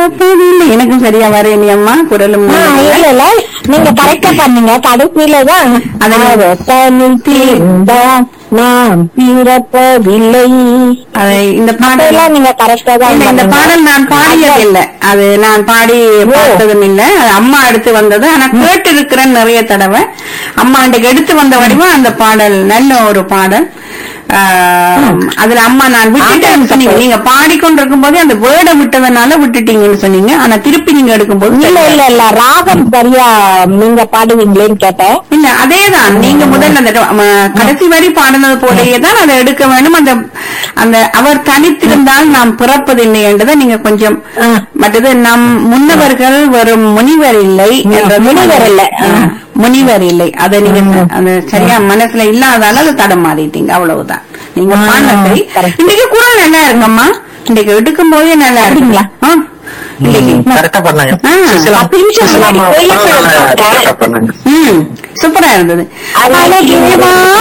பிறப்பதில்லை எனக்கும் சரியா வரேன் அம்மா குரலும் ஆ, இல்ல இல்ல நீங்க கரெக்டா பண்ணீங்க கடைசியில தான் அது- தனில் தீர்ந்தான் நாம் பிறப்பதில்லை அது இந்த பாடல் அதெல்லாம் நீங்க கரெக்டா தான் இல்ல, இந்த பண்ணீங்க. பாடல் நான் பாடியது இல்ல அது நான் பாடி பார்த்ததும் இல்ல அது அம்மா எடுத்து வந்தது ஆனா கேட்டு இருக்கிறேன் நிறைய தடவை அம்மா அன்றைக்கு எடுத்து வந்த வடிவம் அந்த பாடல் நல்ல ஒரு பாடல் ஆஹ், அதுல அம்மா நான் விட்டுட்டேன்னு சொன்னீங்க நீங்க பாடிக்கொண்டிருக்கும் போதே அந்த வேர்டை விட்டதுனால விட்டுட்டீங்கன்னு சொன்னீங்க ஆனா திருப்பி நீங்க எடுக்கும்போது இல்ல இல்ல இல்ல ராகம் சரியா நீங்க பாடுவீங்களேன்னு கேட்டேன் இல்ல அதேதான் நீங்க முதல்ல அந்த ம, கடைசி வரி பாடினது போலயே தான் அதை எடுக்க வேண்டும் அந்த அந்த அவர் தனித்திருந்தால் நாம் பிறப்பதில்லை என்றதை நீங்க கொஞ்சம் ஆ. மற்றது நம் முன்னவர்கள் வெறும் முனிவர் இல்லை என்ற முனிவர் இல்ல. ஆ, முனிவர் இல்லை அதை நீங்க அந்த சரியா மனசுல இல்லாதால அதை தடமாறிட்டீங்க அவ்வளவுதான் நீங்க ஆ, பாடின சரி correct. இன்னைக்கு குரல் நல்லா இருக்கும்மா இன்னைக்கு எடுக்கும் போதே நல்லா இருக்குங்களா இன்னைக்கு கரெக்டா பண்ணாங்க ஆ, சுசிலா- பத்து நிமிஷம் சுசிலா முன்னாடி அம்மா கோயிலுக்கு பரவாயில்ல, போயிருக்காங்க. correct ஆ பண்ணாங்க ம் சூப்பரா இருந்தது அழகியவா